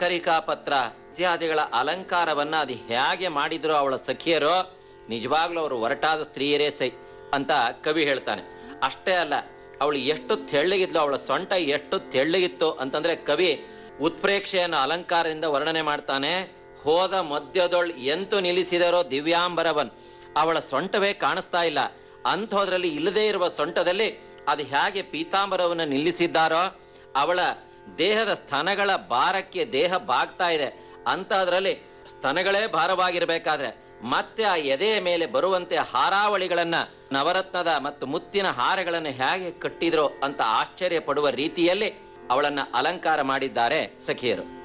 ಮಕ್ಕರಿಕಾ ಪತ್ರ ಇತ್ಯಾದಿಗಳ ಅಲಂಕಾರವನ್ನ ಅದು ಹೇಗೆ ಮಾಡಿದ್ರು ಅವಳ ಸಖಿಯರು ನಿಜವಾಗ್ಲೂ ಅವರು ಹೊರಟಾದ ಸ್ತ್ರೀಯರೇ ಸೈ ಅಂತ ಕವಿ ಹೇಳ್ತಾನೆ ಅಷ್ಟೇ ಅಲ್ಲ ಅವಳು ಎಷ್ಟು ತೆಳ್ಳಗಿದ್ಲು ಅವಳ ಸೊಂಟ ಎಷ್ಟು ತೆಳ್ಳಗಿತ್ತು ಅಂತಂದ್ರೆ ಕವಿ ಉತ್ಪ್ರೇಕ್ಷೆಯನ್ನು ಅಲಂಕಾರದಿಂದ ವರ್ಣನೆ ಮಾಡ್ತಾನೆ ಹೋದ ಮಧ್ಯದೊಳ್ ಎಂತು ನಿಲ್ಲಿಸಿದರೋ ದಿವ್ಯಾಂಬರವನ್ ಅವಳ ಸೊಂಟವೇ ಕಾಣಿಸ್ತಾ ಇಲ್ಲ ಅಂಥೋದ್ರಲ್ಲಿ ಇಲ್ಲದೇ ಇರುವ ಸೊಂಟದಲ್ಲಿ ಅದು ಹೇಗೆ ಪೀತಾಂಬರವನ್ನು ನಿಲ್ಲಿಸಿದ್ದಾರೋ ಅವಳ ದೇಹದ ಸ್ತನಗಳ ಭಾರಕ್ಕೆ ದೇಹ ಬಾಗ್ತಾ ಇದೆ ಅಂತಹದ್ರಲ್ಲಿ ಸ್ತನಗಳೇ ಭಾರವಾಗಿರ್ಬೇಕಾದ್ರೆ ಮತ್ತೆ ಆ ಎದೆಯ ಮೇಲೆ ಬರುವಂತೆ ಹಾರಾವಳಿಗಳನ್ನ ನವರತ್ನದ ಮತ್ತು ಮುತ್ತಿನ ಹಾರಗಳನ್ನು ಹೇಗೆ ಕಟ್ಟಿದ್ರು ಅಂತ ಆಶ್ಚರ್ಯ ಪಡುವ ರೀತಿಯಲ್ಲಿ ಅವಳನ್ನ ಅಲಂಕಾರ ಮಾಡಿದ್ದಾರೆ ಸಖಿಯರು